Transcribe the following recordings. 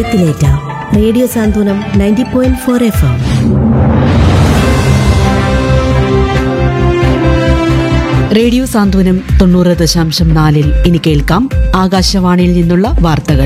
ഹൃദയത്തിലേറ്റ radio Santhwanam ninety point four F M radio Santhwanam തൊണ്ണൂറ് ദശാംശം നാലിൽ ഇനി കേൾക്കാം ആകാശവാണിയിൽ നിന്നുള്ള വാർത്തകൾ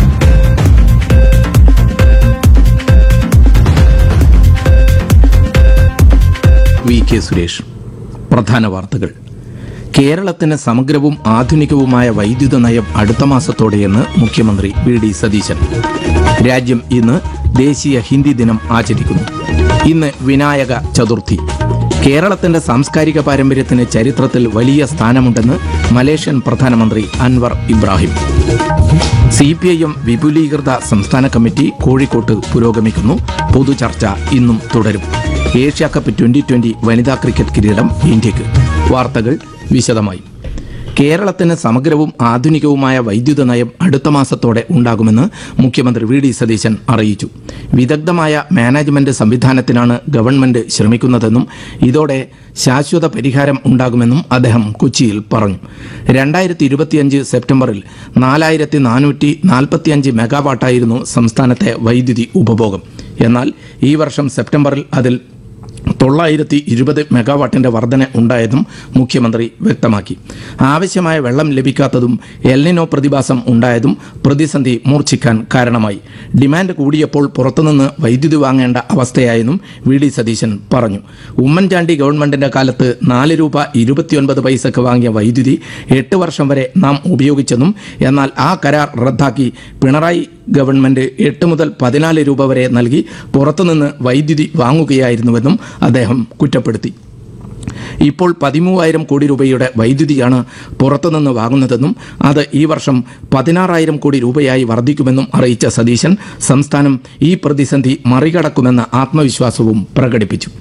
വി കെ സുരേഷ് പ്രധാന വാർത്തകൾ കേരളത്തിന് സമഗ്രവും ആധുനികവുമായ വൈദ്യുത നയം അടുത്ത മാസത്തോടെയെന്ന് മുഖ്യമന്ത്രി വി ഡി സതീശൻ രാജ്യം ഇന്ന് ദേശീയ ഹിന്ദി ദിനം ആചരിക്കുന്നു ഇന്ന് വിനായക ചതുർത്ഥി കേരളത്തിന്റെ സാംസ്കാരിക പാരമ്പര്യത്തിന് ചരിത്രത്തിൽ വലിയ സ്ഥാനമുണ്ടെന്ന് മലേഷ്യൻ പ്രധാനമന്ത്രി Anwar Ibrahim C P I M വിപുലീകൃത സംസ്ഥാന കമ്മിറ്റി കോഴിക്കോട്ട് പുരോഗമിക്കുന്നു പൊതുചർച്ച ഇന്നും തുടരും ഏഷ്യ കപ്പ് ട്വന്റി ട്വന്റി വനിതാ ക്രിക്കറ്റ് കിരീടം ഇന്ത്യക്ക് വാർത്തകൾ വിശദമായി കേരളത്തിന് സമഗ്രവും ആധുനികവുമായ വൈദ്യുത നയം അടുത്ത മാസത്തോടെ ഉണ്ടാകുമെന്ന് മുഖ്യമന്ത്രി വി ഡി സതീശൻ അറിയിച്ചു വിദഗ്ധമായ മാനേജ്മെന്റ് സംവിധാനത്തിനാണ് ഗവൺമെന്റ് ശ്രമിക്കുന്നതെന്നും ഇതോടെ ശാശ്വത പരിഹാരം ഉണ്ടാകുമെന്നും അദ്ദേഹം കൊച്ചിയിൽ പറഞ്ഞു രണ്ടായിരത്തി ഇരുപത്തിയഞ്ച് സെപ്റ്റംബറിൽ നാലായിരത്തി നാനൂറ്റി നാൽപ്പത്തിയഞ്ച് മെഗാവാട്ടായിരുന്നു സംസ്ഥാനത്തെ വൈദ്യുതി ഉപഭോഗം എന്നാൽ ഈ വർഷം സെപ്റ്റംബറിൽ അതിൽ തൊള്ളായിരത്തി ഇരുപത് മെഗാവാട്ടിന്റെ വർധന ഉണ്ടായതും മുഖ്യമന്ത്രി വ്യക്തമാക്കി ആവശ്യമായ വെള്ളം ലഭിക്കാത്തതും എൽനിനോ പ്രതിഭാസം ഉണ്ടായതും പ്രതിസന്ധി മൂർച്ഛിക്കാൻ കാരണമായി ഡിമാൻഡ് കൂടിയപ്പോൾ പുറത്തുനിന്ന് വൈദ്യുതി വാങ്ങേണ്ട അവസ്ഥയായെന്നും വി ഡി സതീശൻ പറഞ്ഞു ഉമ്മൻചാണ്ടി ഗവൺമെന്റിന്റെ കാലത്ത് നാല് രൂപ ഇരുപത്തിയൊൻപത് പൈസക്ക് വാങ്ങിയ വൈദ്യുതി എട്ട് വർഷം വരെ നാം ഉപയോഗിച്ചെന്നും എന്നാൽ ആ കരാർ റദ്ദാക്കി പിണറായി ഗവൺമെന്റ് എട്ട് മുതൽ പതിനാല് രൂപ വരെ നൽകി പുറത്തുനിന്ന് വൈദ്യുതി വാങ്ങുകയായിരുന്നുവെന്നും അദ്ദേഹം കുറ്റപ്പെടുത്തി ഇപ്പോൾ പതിമൂവായിരം കോടി രൂപയുടെ വൈദ്യുതിയാണ് പുറത്തുനിന്ന് വാങ്ങുന്നതെന്നും അത് ഈ വർഷം പതിനാറായിരം കോടി രൂപയായി വർദ്ധിക്കുമെന്നും അറിയിച്ച സതീശൻ സംസ്ഥാനം ഈ പ്രതിസന്ധി മറികടക്കുമെന്ന ആത്മവിശ്വാസവും പ്രകടിപ്പിച്ചു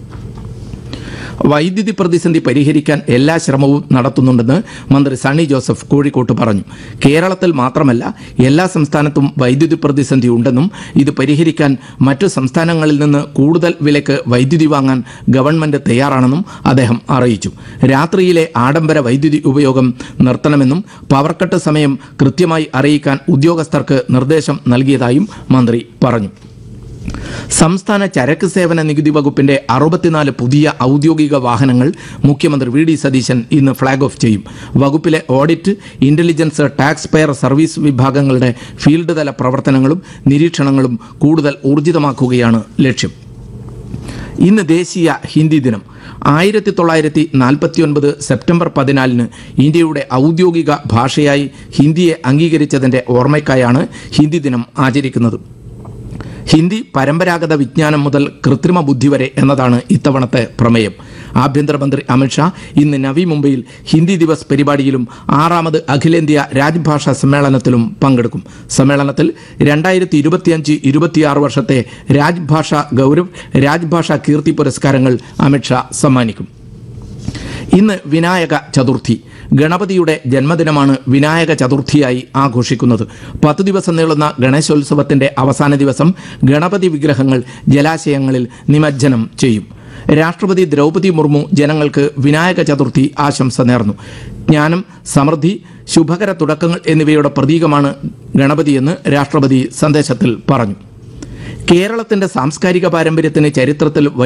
വൈദ്യുതി പ്രതിസന്ധി പരിഹരിക്കാൻ എല്ലാ ശ്രമവും നടത്തുന്നുണ്ടെന്ന് മന്ത്രി സണ്ണി ജോസഫ് കോഴിക്കോട്ട് പറഞ്ഞു കേരളത്തിൽ മാത്രമല്ല എല്ലാ സംസ്ഥാനത്തും വൈദ്യുതി പ്രതിസന്ധി ഉണ്ടെന്നും ഇത് പരിഹരിക്കാൻ മറ്റു സംസ്ഥാനങ്ങളിൽ നിന്ന് കൂടുതൽ വിലക്ക് വൈദ്യുതി വാങ്ങാൻ ഗവൺമെന്റ് തയ്യാറാണെന്നും അദ്ദേഹം അറിയിച്ചു രാത്രിയിലെ ആഡംബര വൈദ്യുതി ഉപയോഗം നിർത്തണമെന്നും പവർ കട്ട് സമയം കൃത്യമായി അറിയിക്കാൻ ഉദ്യോഗസ്ഥർക്ക് നിർദ്ദേശം നൽകിയതായും മന്ത്രി പറഞ്ഞു സംസ്ഥാന ചരക്ക് സേവന നികുതി വകുപ്പിന്റെ അറുപത്തിനാല് പുതിയ ഔദ്യോഗിക വാഹനങ്ങൾ മുഖ്യമന്ത്രി വി ഡി സതീശൻ ഇന്ന് ഫ്ളാഗ് ഓഫ് ചെയ്യും വകുപ്പിലെ audit intelligence tax payer service വിഭാഗങ്ങളുടെ ഫീൽഡ് തല പ്രവർത്തനങ്ങളും നിരീക്ഷണങ്ങളും കൂടുതൽ ഊർജിതമാക്കുകയാണ് ലക്ഷ്യം ഇന്ന് ദേശീയ ഹിന്ദി ദിനം ആയിരത്തി തൊള്ളായിരത്തി നാൽപ്പത്തി ഒൻപത് സെപ്റ്റംബർ പതിനാലിന് ഇന്ത്യയുടെ ഔദ്യോഗിക ഭാഷയായി ഹിന്ദിയെ അംഗീകരിച്ചതിന്റെ ഓർമ്മയ്ക്കായാണ് ഹിന്ദി ദിനം ആചരിക്കുന്നത് ഹിന്ദി പരമ്പരാഗത വിജ്ഞാനം മുതൽ കൃത്രിമ ബുദ്ധി വരെ എന്നതാണ് ഇത്തവണത്തെ പ്രമേയം ആഭ്യന്തരമന്ത്രി അമിത്ഷാ ഇന്ന് നവി മുംബൈയിൽ ഹിന്ദി ദിവസ് പരിപാടിയിലും ആറാമത് അഖിലേന്ത്യാ രാജ്ഭാഷാ സമ്മേളനത്തിലും പങ്കെടുക്കും സമ്മേളനത്തിൽ രണ്ടായിരത്തി ഇരുപത്തിയഞ്ച് ഇരുപത്തിയാറ് വർഷത്തെ രാജ്ഭാഷാ ഗൗരവ് രാജ്ഭാഷാ കീർത്തി പുരസ്കാരങ്ങൾ അമിത്ഷാ സമ്മാനിക്കും ഇന്ന് വിനായക ചതുർത്ഥി ഗണപതിയുടെ ജന്മദിനമാണ് വിനായക ചതുർത്ഥിയായി ആഘോഷിക്കുന്നത് പത്ത് ദിവസം നീളുന്ന ഗണേശോത്സവത്തിന്റെ അവസാന ദിവസം ഗണപതി വിഗ്രഹങ്ങൾ ജലാശയങ്ങളിൽ നിമജ്ജനം ചെയ്യും രാഷ്ട്രപതി ദ്രൗപദി മുർമു ജനങ്ങൾക്ക് വിനായക ചതുർത്ഥി ആശംസ നേർന്നു ജ്ഞാനം സമൃദ്ധി ശുഭകര തുടക്കങ്ങൾ എന്നിവയുടെ പ്രതീകമാണ് ഗണപതിയെന്ന് രാഷ്ട്രപതി സന്ദേശത്തിൽ പറഞ്ഞു കേരളത്തിന്റെ സാംസ്കാരിക പാരമ്പര്യത്തിന് ചരിത്രത്തിൽ